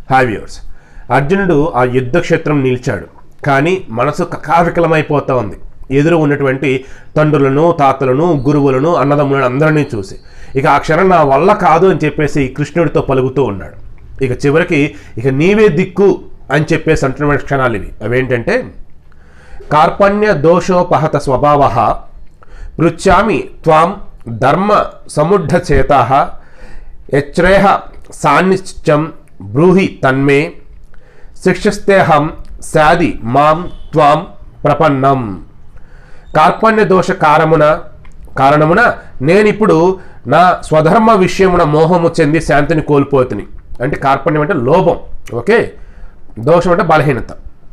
హ్యావ్యూర్స్ అర్జునుడు ఆ యుద్ధ క్షేత్రం నిలిచాడు కానీ మనసు కకావికలమైపోతా ఉంది ఎదురు ఉన్నటువంటి తండ్రులను తాతలను గురువులను అన్నదమ్ములను అందరినీ చూసి ఇక ఆ క్షణం నా వల్ల కాదు అని చెప్పేసి కృష్ణుడితో పలుకుతూ ఉన్నాడు ఇక చివరికి ఇక నీవే దిక్కు అని చెప్పేసి అంటున్న క్షణాలు ఇవి అవేంటంటే కార్పణ్య దోషోపహత స్వభావ పృచ్ఛామి త్వాం ధర్మ సముఢచేతా యచ్రేహ సాన్నిశ్చం బ్రూహి తన్మే శిక్షస్తేహం శాది మాం త్వాం ప్రపన్నం కార్పణ్య దోష కారమున కారణమున నేనిప్పుడు నా స్వధర్మ విషయమున మోహము చెంది శాంతిని కోల్పోతుని అంటే కార్పణ్యం అంటే లోభం ఓకే దోషం అంటే బలహీనత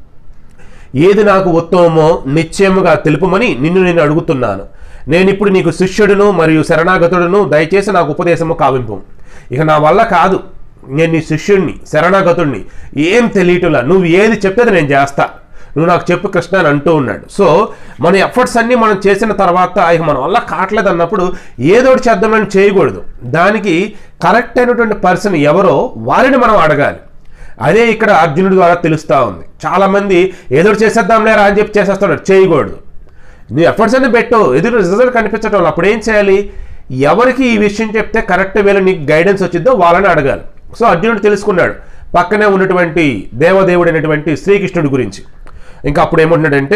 ఏది నాకు ఉత్తమమో నిశ్చయముగా తెలుపమని నిన్ను నేను అడుగుతున్నాను నేను ఇప్పుడు నీకు శిష్యుడును మరియు శరణాగతుడును దయచేసి నాకు ఉపదేశము కావింపు ఇక నా వల్ల కాదు నేను నీ శిష్యుడిని శరణాగతుడిని ఏం తెలియటంలా నువ్వు ఏది చెప్తే అది నేను చేస్తా నువ్వు నాకు చెప్పు కృష్ణ అని అంటూ ఉన్నాడు సో మన ఎఫర్ట్స్ అన్నీ మనం చేసిన తర్వాత ఇక మన వల్ల కావట్లేదు అన్నప్పుడు ఏదో ఒకటి చేద్దామని చేయకూడదు దానికి కరెక్ట్ అయినటువంటి పర్సన్ ఎవరో వారిని మనం అడగాలి అదే ఇక్కడ అర్జునుడి ద్వారా తెలుస్తూ ఉంది చాలామంది ఏదో ఒకటి చేసేద్దాం లేరా అని చెప్పి చేసేస్తున్నాడు చేయకూడదు నీ ఎఫర్ట్స్ అన్ని పెట్టు ఎదురు రిజల్ట్ కనిపించడం వల్ల అప్పుడు ఏం చేయాలి ఎవరికి ఈ విషయం చెప్తే కరెక్ట్ వేలో నీకు గైడెన్స్ వచ్చిందో వాళ్ళని అడగాలి సో అర్జునుడు తెలుసుకున్నాడు పక్కనే ఉన్నటువంటి దేవదేవుడైనటువంటి శ్రీకృష్ణుడి గురించి ఇంకా అప్పుడు ఏమంటున్నాడంటే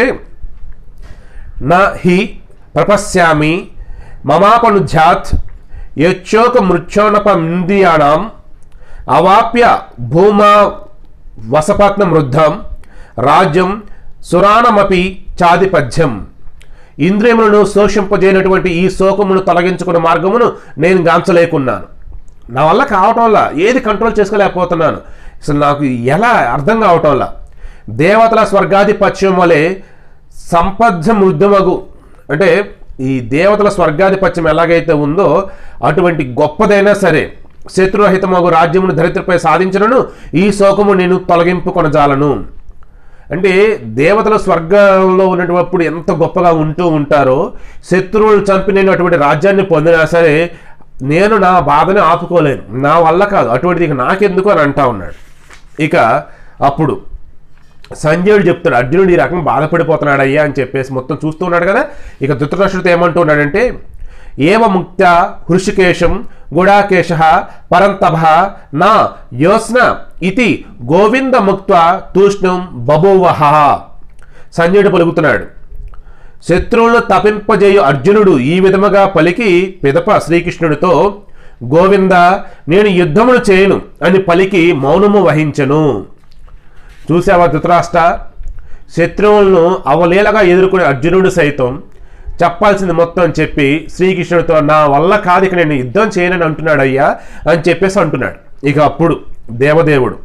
నా హి ప్రపశ్యామి మమాపనుధ్యాత్ యచ్చోక మృక్షోనపమింద్రియాణం అవాప్య భూమా వసపత్న మృద్ధం రాజ్యం సురాణమపి చాదిపద్యం ఇంద్రియములను శోషింపజేయనటువంటి ఈ శోకమును తొలగించుకునే మార్గమును నేను గాంచలేకున్నాను నా వల్ల కావటం వల్ల ఏది కంట్రోల్ చేసుకోలేకపోతున్నాను అసలు నాకు ఎలా అర్థం కావటం వల్ల దేవతల స్వర్గాధిపత్యం వలె సంపద్ధ మృద్ధమగు అంటే ఈ దేవతల స్వర్గాధిపత్యం ఎలాగైతే ఉందో అటువంటి గొప్పదైనా సరే శత్రురహితమగు రాజ్యమును దరిద్రపై సాధించడను ఈ శోకము నేను తొలగింపు కొనజాలను అంటే దేవతల స్వర్గంలో ఉన్నటువంటి ఎంత గొప్పగా ఉంటూ ఉంటారో శత్రువులను చంపి నేను అటువంటి రాజ్యాన్ని పొందినా సరే నేను నా బాధని ఆపుకోలేను నా వల్ల కాదు అటువంటిది ఇక నాకెందుకు అని అంటా ఉన్నాడు ఇక అప్పుడు సంజయుడు చెప్తాడు అర్జునుడు ఈ రకం బాధపడిపోతున్నాడు అయ్యా అని చెప్పేసి మొత్తం చూస్తూ ఉన్నాడు కదా ఇక ధృతరాష్ట్రుడితో ఏమంటున్నాడంటే ఏవ ముక్త హృషికేశం గుడాకేశ పరంతభ నా యోస్న ఇది గోవింద ముక్త తూష్ణం బభూవహ సంజయుడు పలుకుతున్నాడు శత్రువులను తపింపజేయు అర్జునుడు ఈ విధముగా పలికి పిదప శ్రీకృష్ణుడితో గోవింద నేను యుద్ధమును చేయను అని పలికి మౌనము వహించను చూసావా ధృతరాష్ట్ర శత్రువులను అవలీలగా ఎదుర్కొనే అర్జునుడు సైతం చెప్పాల్సింది మొత్తం చెప్పి శ్రీకృష్ణుడితో నా వల్ల కాదు ఇక నేను యుద్ధం చేయనని అంటున్నాడు అయ్యా అని చెప్పేసి అంటున్నాడు ఇక అప్పుడు దేవదేవుడు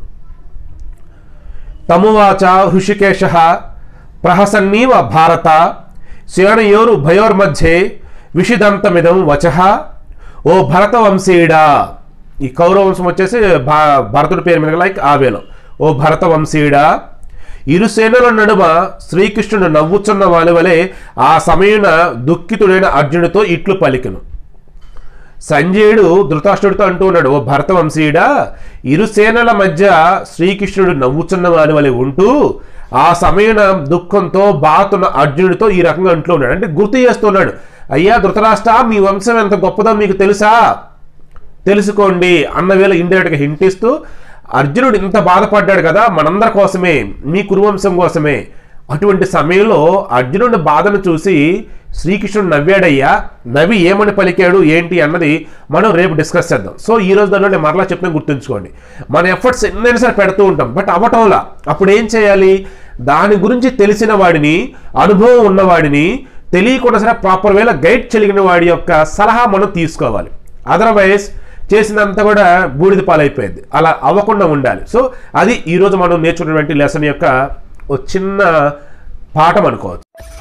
తమువాచ హృషికేశ ప్రహసన్నీవ భారత సేనయోరు భయోర్మధ్యే విషిదంతమిదం వచ ఓ భరత వంశీయుడా ఈ కౌరవ వంశం వచ్చేసి భా భరతుడి పేరు మీద లైక్ ఆవేలో ఓ భరత వంశీయుడా ఇరు సేనల నడుమ శ్రీకృష్ణుడు నవ్వుచున్న వాని వలె ఆ సమయున దుఃఖితుడైన అర్జునుడితో ఇట్లు పలికెను సంజయుడు ధృతరాష్ట్రుడితో అంటూ ఉన్నాడు ఓ భరత వంశీయుడా ఇరు సేనల మధ్య శ్రీకృష్ణుడు నవ్వుచున్న వాని వలె ఉంటూ ఆ సమయన దుఃఖంతో బాతున్న అర్జునుడితో ఈ రకంగా అంటూ ఉన్నాడు అంటే గుర్తు చేస్తున్నాడు అయ్యా ధృతరాష్ట్ర మీ వంశం ఎంత గొప్పదో మీకు తెలుసా తెలుసుకోండి అన్న వేళ ఇండైరెక్ట్గా హింటిస్తూ అర్జునుడు ఇంత బాధపడ్డాడు కదా మనందరి కోసమే మీ కురువంశం కోసమే అటువంటి సమయంలో అర్జునుడి బాధను చూసి శ్రీకృష్ణుడు నవ్వాడయ్యా నవ్వి ఏమని పలికాడు ఏంటి అన్నది మనం రేపు డిస్కస్ చేద్దాం సో ఈ రోజు దానిలో నేను మరలా చెప్పిన గుర్తుంచుకోండి మన ఎఫర్ట్స్ ఎన్నైనా సరే పెడుతూ ఉంటాం బట్ అవటంలా అప్పుడు ఏం చేయాలి దాని గురించి తెలిసిన వాడిని అనుభవం ఉన్నవాడిని తెలియకుండా సరే ప్రాపర్ వేలో గైడ్ చెలిగిన వాడి యొక్క సలహా మనం తీసుకోవాలి అదర్వైజ్ చేసినంత కూడా బూడిద పాలైపోయింది అలా అవ్వకుండా ఉండాలి సో అది ఈరోజు మనం నేర్చుకున్నటువంటి లెసన్ యొక్క ఒక చిన్న పాఠం అనుకోవచ్చు